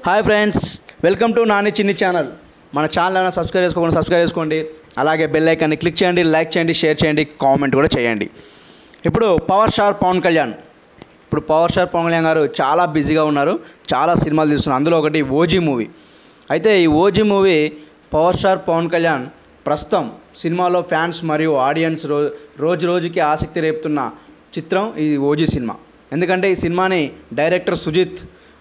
hi friends welcome to Nani Chinni channel మన channel అయినా subscribe చేసుకోండి సబ్స్క్రైబ్ చేసుకోండి అలాగే బెల్ ఐకాన్ని క్లిక్ చేయండి లైక్ చేయండి షేర్ చేయండి కామెంట్ కూడా చేయండి ఇప్పుడు పవర్ స్టార్ పవన్ కళ్యాణ్ ఇప్పుడు పవర్ స్టార్ పవన్ కళ్యాణ్ గారు చాలా బిజీగా ఉన్నారు చాలా సినిమాలు తీస్తున్నారు అందులో ఒకటి ఓజీ మూవీ అయితే ఈ OG movie power star Pawan Kalyan ప్రస్తుతం సినిమాలో ఫ్యాన్స్ మరియు ఆడియన్స్ రో రోజు రోజుకి ఆసక్తి రేపుతున్న చిత్రం ఈ ఓజీ సినిమా ఎందుకంటే ఈ సినిమాని డైరెక్టర్ సుజిత్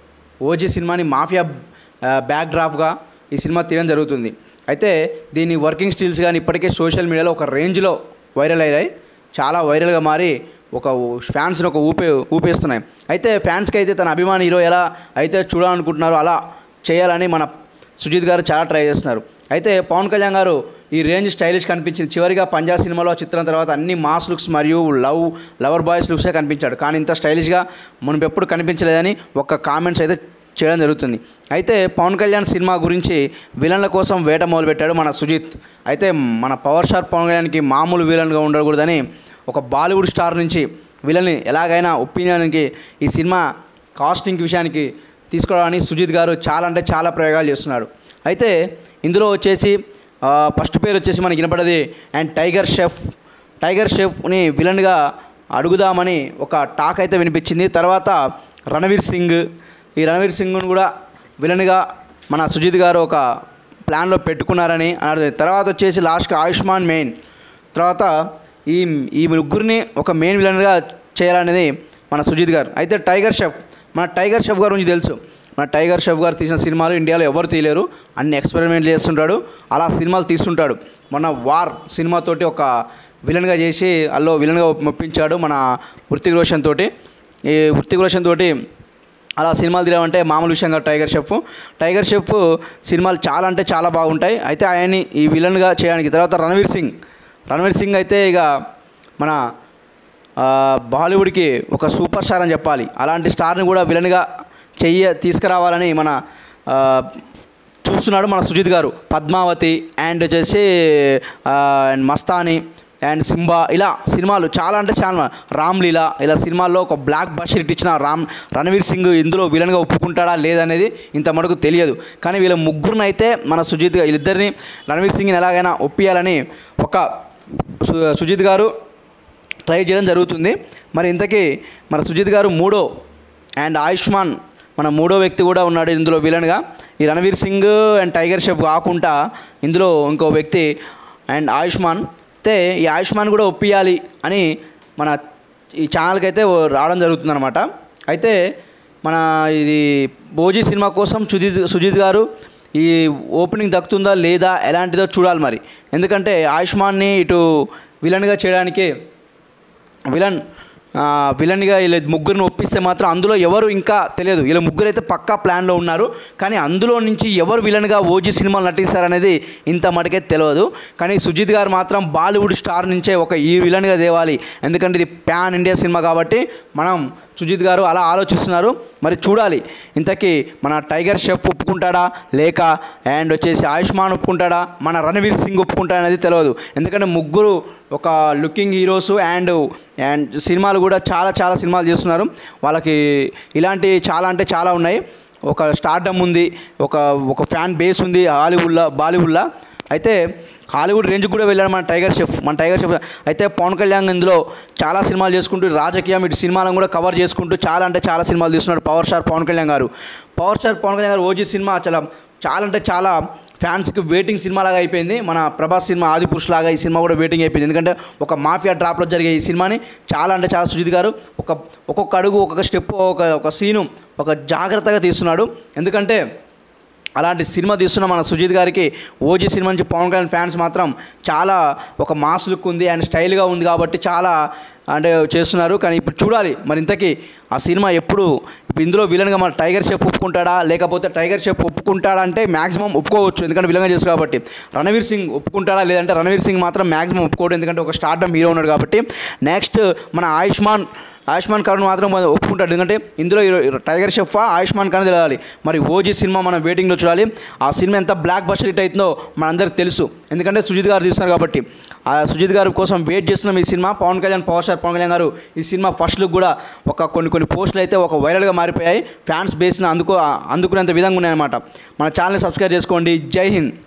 ఓజీ సినిమాని మాఫియా ఆ, బ్యాక్ డ్రాప్గా ఈ సినిమా తీయడం జరుగుతుంది అయితే దీని వర్కింగ్ స్టిల్స్ కానీ ఇప్పటికే సోషల్ మీడియాలో ఒక రేంజ్లో వైరల్ అయ్యాయి చాలా వైరల్గా మారి ఒక ఫ్యాన్స్ని ఒక ఊపే ఊపేస్తున్నాయి అయితే ఫ్యాన్స్కి అయితే తన అభిమాని హీరో ఎలా అయితే చూడాలనుకుంటున్నారో అలా చేయాలని మన సుజిత్ గారు చాలా ట్రై చేస్తున్నారు అయితే పవన్ కళ్యాణ్ గారు ఈ రేంజ్ స్టైలిష్ కనిపించింది చివరిగా పంజాబ్ సినిమాలో ఆ చిత్రం తర్వాత అన్ని మాస్ లుక్స్ మరియు లవ్ లవర్ బాయ్స్ లుక్సే కనిపించాడు కానీ ఇంత స్టైలిష్గా మనం ఎప్పుడు కనిపించలేదని ఒక కామెంట్స్ అయితే చేయడం జరుగుతుంది అయితే పవన్ కళ్యాణ్ సినిమా గురించి విలన్ల కోసం వేట మొదలుపెట్టాడు మన సుజిత్ అయితే మన పవర్ స్టార్ పవన్ కళ్యాణ్కి మామూలు విలన్గా ఉండకూడదని ఒక బాలీవుడ్ స్టార్ నుంచి విలన్ని ఎలాగైనా ఒపీనియన్కి ఈ సినిమా కాస్టింగ్ విషయానికి తీసుకురావడానికి సుజిత్ గారు చాలా అంటే చాలా ప్రయోగాలు చేస్తున్నారు అయితే ఇందులో వచ్చేసి ఆ, ఫస్ట్ పేరు వచ్చేసి మనకి వినపడేది అండ్ టైగర్ షెఫ్ టైగర్ షెఫ్ని విలన్గా అడుగుదామని ఒక టాక్ అయితే వినిపించింది తర్వాత రణవీర్ సింగ్ ఈ రణవీర్ సింగ్ను కూడా విలన్గా మన సుజిత్ గారు ఒక ప్లాన్లో పెట్టుకున్నారని అన్నది తర్వాత వచ్చేసి లాస్ట్కి ఆయుష్మాన్ మెయిన్ తర్వాత ఈ ఈ ముగ్గురిని ఒక మెయిన్ విలన్గా చేయాలనేది మన సుజిత్ గారు అయితే టైగర్ షెఫ్ మన టైగర్ షెఫ్ గారి గురించి తెలుసు మన టైగర్ షెఫ్ గారు తీసిన సినిమాలు ఇండియాలో ఎవరు తీయలేరు అన్ని ఎక్స్పెరిమెంట్ చేస్తుంటాడు అలా సినిమాలు తీస్తుంటాడు మన వార్ సినిమాతోటి ఒక విలన్గా చేసి అల్లో విలన్గా మెప్పించాడు మన హృతిక్ రోషన్ తోటి ఈ హృతిక్ రోషన్ తోటి అలా సినిమాలు తీయమంటే మామూలు విషయం కాదు టైగర్ షెఫ్ టైగర్ షెఫ్ సినిమాలు చాలా అంటే చాలా బాగుంటాయి అయితే ఆయన్ని ఈ విలన్గా చేయడానికి తర్వాత రణవీర్ సింగ్ రణవీర్ సింగ్ అయితే ఇక మన ఆ, బాలీవుడ్కి ఒక సూపర్ స్టార్ అని చెప్పాలి అలాంటి స్టార్ని కూడా విలన్గా చెయ్య తీసుకురావాలని మన ఆ, చూస్తున్నాడు మన సుజిత్ గారు పద్మావతి అండ్ వచ్చేసి ఆ, అండ్ మస్తాని అండ్ సింబా ఇలా సినిమాలు చాలా అంటే చాలా రామ్లీలా ఇలా సినిమాల్లో ఒక బ్లాక్ బస్టర్ హిట్ ఇచ్చిన రామ్ రణవీర్ సింగ్ ఇందులో విలన్గా ఒప్పుకుంటాడా లేదనేది ఇంత మటుకు తెలియదు కానీ వీళ్ళ ముగ్గురిని అయితే మన సుజిత్ గా- వీళ్ళిద్దరిని రణవీర్ సింగ్ని ఎలాగైనా ఒప్పియాలని ఒక సు- సుజిత్ గారు ట్రై చేయడం జరుగుతుంది మరి ఇంతకీ మన సుజిత్ గారు మూడో అండ్ ఆయుష్మాన్ మన మూడో వ్యక్తి కూడా ఉన్నాడు ఇందులో విలన్గా ఈ రణవీర్ సింగ్ అండ్ టైగర్ షెఫ్ కాకుండా ఇందులో ఇంకో వ్యక్తి అండ్ ఆయుష్మాన్ అయితే ఈ ఆయుష్మాన్ కూడా ఒప్పియాలి అని మన ఈ ఛానల్కి అయితే రావడం జరుగుతుందన్నమాట అయితే మన ఇది భోజీ సినిమా కోసం సుజిత్ సుజిత్ గారు ఈ ఓపెనింగ్ దక్కుతుందా లేదా ఎలాంటిదో చూడాలి మరి ఎందుకంటే ఆయుష్మాన్ని ఇటు విలన్గా చేయడానికి విలన్ ఆ, విలన్గా వీళ్ళ ముగ్గురిని ఒప్పిస్తే మాత్రం అందులో ఎవరు ఇంకా తెలియదు వీళ్ళ ముగ్గురు అయితే పక్కా ప్లాన్లో ఉన్నారు కానీ అందులో నుంచి ఎవరు విలన్గా ఓజీ సినిమాలు నటిస్తారనేది ఇంత మటుకే తెలియదు కానీ సుజిత్ గారు మాత్రం బాలీవుడ్ స్టార్ నుంచే ఒక ఈ విలన్గా తేవాలి ఎందుకంటే ఇది ప్యాన్ ఇండియా సినిమా కాబట్టి మనం సుజిత్ గారు అలా ఆలోచిస్తున్నారు మరి చూడాలి ఇంతకీ మన టైగర్ షెఫ్ ఒప్పుకుంటాడా లేక అండ్ వచ్చేసి ఆయుష్మాన్ ఒప్పుకుంటాడా మన రణవీర్ సింగ్ ఒప్పుకుంటాడా అనేది తెలియదు ఎందుకంటే ముగ్గురు ఒక లుకింగ్ హీరోస్ అండ్ అండ్ సినిమాలు కూడా చాలా చాలా సినిమాలు చేస్తున్నారు వాళ్ళకి ఇలాంటి చాలా అంటే చాలా ఉన్నాయి ఒక స్టార్డమ్ ఉంది ఒక ఒక ఫ్యాన్ బేస్ ఉంది హాలీవుడ్లో బాలీవుడ్లో అయితే హాలీవుడ్ రేంజ్ కూడా వెళ్ళాడు మన టైగర్ షెఫ్ మన టైగర్ షెఫ్ అయితే పవన్ కళ్యాణ్ ఇందులో చాలా సినిమాలు చేసుకుంటూ రాజకీయం ఇటు సినిమాలను కూడా కవర్ చేసుకుంటూ చాలా అంటే చాలా సినిమాలు తీస్తున్నాడు పవర్ స్టార్ పవన్ కళ్యాణ్ గారు పవర్ స్టార్ పవన్ కళ్యాణ్ గారు ఓజీ సినిమా చాలా చాలా అంటే చాలా ఫ్యాన్స్కి వెయిటింగ్ సినిమా లాగా అయిపోయింది మన ప్రభాస్ సినిమా ఆది పురుష్ లాగా ఈ సినిమా కూడా వెయిటింగ్ అయిపోయింది ఎందుకంటే ఒక మాఫియా డ్రాప్లో జరిగే ఈ సినిమాని చాలా అంటే చాలా సుజిత్ గారు ఒక ఒక్కొక్క అడుగు ఒక్కొక్క స్టెప్ ఒక ఒక సీను ఒక జాగ్రత్తగా తీస్తున్నాడు ఎందుకంటే అలాంటి సినిమా తీస్తున్న మన సుజిత్ గారికి ఓజీ సినిమా నుంచి పవన్ కళ్యాణ్ ఫ్యాన్స్ మాత్రం చాలా ఒక మాస్ లుక్ ఉంది అండ్ స్టైల్గా ఉంది కాబట్టి చాలా అంటే చేస్తున్నారు కానీ ఇప్పుడు చూడాలి మరి ఇంతకీ ఆ సినిమా ఎప్పుడు ఇప్పుడు ఇందులో విలన్గా మన టైగర్ షెఫ్ ఒప్పుకుంటాడా లేకపోతే టైగర్ షెఫ్ ఒప్పుకుంటాడా అంటే మ్యాక్సిమం ఒప్పుకోవచ్చు ఎందుకంటే విలన్గా చేసు కాబట్టి రణవీర్ సింగ్ ఒప్పుకుంటాడా లేదంటే రణవీర్ సింగ్ మాత్రం మ్యాక్సిమం ఒప్పుకోడు ఎందుకంటే ఒక స్టార్డమ్ హీరో ఉన్నాడు కాబట్టి నెక్స్ట్ మన ఆయుష్మాన్ ఆయుష్మాన్ ఖాన్ మాత్రం ఒప్పుకుంటాడు ఎందుకంటే ఇందులో ఈ టైగర్ షెఫ్ ఆయుష్మాన్ ఖాన్ తెలియాలి మరి ఓజీ సినిమా మనం వెయిటింగ్లో చూడాలి ఆ సినిమా ఎంత బ్లాక్ బస్టర్ హిట్ అవుతుందో మనందరికి తెలుసు ఎందుకంటే సుజిత్ గారు తీస్తున్నారు కాబట్టి ఆ సుజిత్ గారి కోసం వెయిట్ చేస్తున్నాం ఈ సినిమా పవన్ కళ్యాణ్ పవర్ స్టార్ పవన్ కళ్యాణ్ గారు ఈ సినిమా ఫస్ట్ లుక్ కూడా ఒక కొన్ని కొన్ని పోస్టులు అయితే ఒక వైరల్గా మారిపోయాయి ఫ్యాన్స్ బేస్ని అందుకో అందుకునేంత విధంగా ఉన్నాయన్నమాట మన ఛానల్ని సబ్స్క్రైబ్ చేసుకోండి జై హింద్